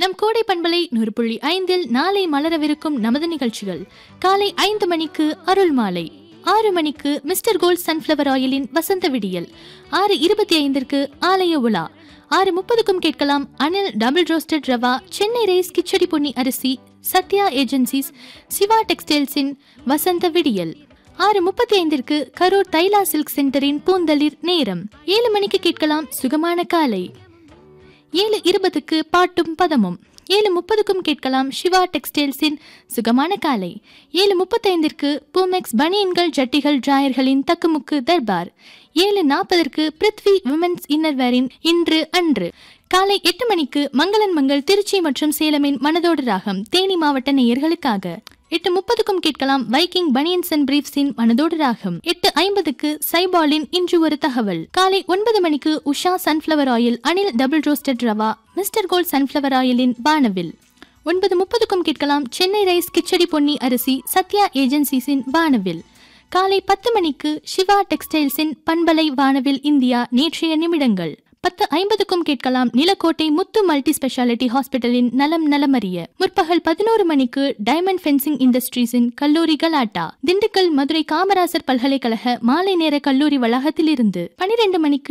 நம் கோடை பண்பலை நூறு புள்ளி ஐந்தில் நாளை மலரவிருக்கும் நமது நிகழ்ச்சிகள் காலை ஐந்து மணிக்கு அருள் மாலை ஆறு மணிக்கு மிஸ்டர் கோல்ட் சன்ஃப்ளவர் ஆயிலின் வசந்த விடியல் ஆறு இருபத்தி ஐந்திற்கு ஆலய உலா ஆறு முப்பதுக்கும் கேட்கலாம் Anil double roasted rava Chennai rice kichadi Ponni அரிசி சத்யா ஏஜென்சிஸ் சிவா டெக்ஸ்டைல்ஸின் வசந்த விடியல் ஆறு முப்பத்தி ஐந்திற்கு கரூர் தைலா சில்க் சென்டரின் பூந்தளிர் நேரம் ஏழு மணிக்கு கேட்கலாம் சுகமான காலை ஏழு இருபதுக்கு பாட்டும் பதமும் ஏழு முப்பதுக்கும் கேட்கலாம் சிவா டெக்ஸ்டைல்ஸின் சுகமான காலை ஏழு முப்பத்தைந்திற்கு பூமெக்ஸ் பனியன்கள் ஜட்டிகள் டிராயர்களின் தக்குமுக்கு தர்பார் ஏழு நாற்பதற்கு பிருத்வி விமென்ஸ் இன்னர்வேரின் இன்று அன்று காலை எட்டு மணிக்கு மங்களன் மங்கள் திருச்சி மற்றும் சேலமின் மனதோடு ராகம் தேனி மாவட்ட நேயர்களுக்காக எட்டு முப்பதுக்கும் கேட்கலாம் வைக்கிங் பனியன்ஸ் அண்ட் பிரீஃப்ஸின் மனதோடு ராகம் எட்டு ஐம்பதுக்கு சைபாலின் இன்று ஒரு தகவல் காலை ஒன்பது மணிக்கு Usha sunflower oil Anil double roasted rava mister gold sunflower ஆயிலின் வானவில் ஒன்பது முப்பதுக்கும் கேட்கலாம் சென்னை ரைஸ் கிச்சடி பொன்னி அரிசி சத்யா ஏஜென்சிஸின் வானவில் காலை பத்து மணிக்கு சிவா டெக்ஸ்டைல்ஸின் பண்பலை வானவில் இந்தியா நேற்றைய நிமிடங்கள் பத்து ஐம்பதுக்கும் கேட்கலாம் நிலக்கோட்டை முத்து மல்டி ஸ்பெஷாலிட்டி ஹாஸ்பிட்டலின் நலம் நலமறிய முற்பகல் பதினோரு மணிக்கு டைமண்ட் ஃபென்சிங் இண்டஸ்ட்ரீஸின் கல்லூரி கலாட்டா திண்டுக்கல் மதுரை காமராசர் பல்கலைக்கழக மாலை நேர கல்லூரி வளாகத்தில் இருந்து பனிரெண்டு மணிக்கு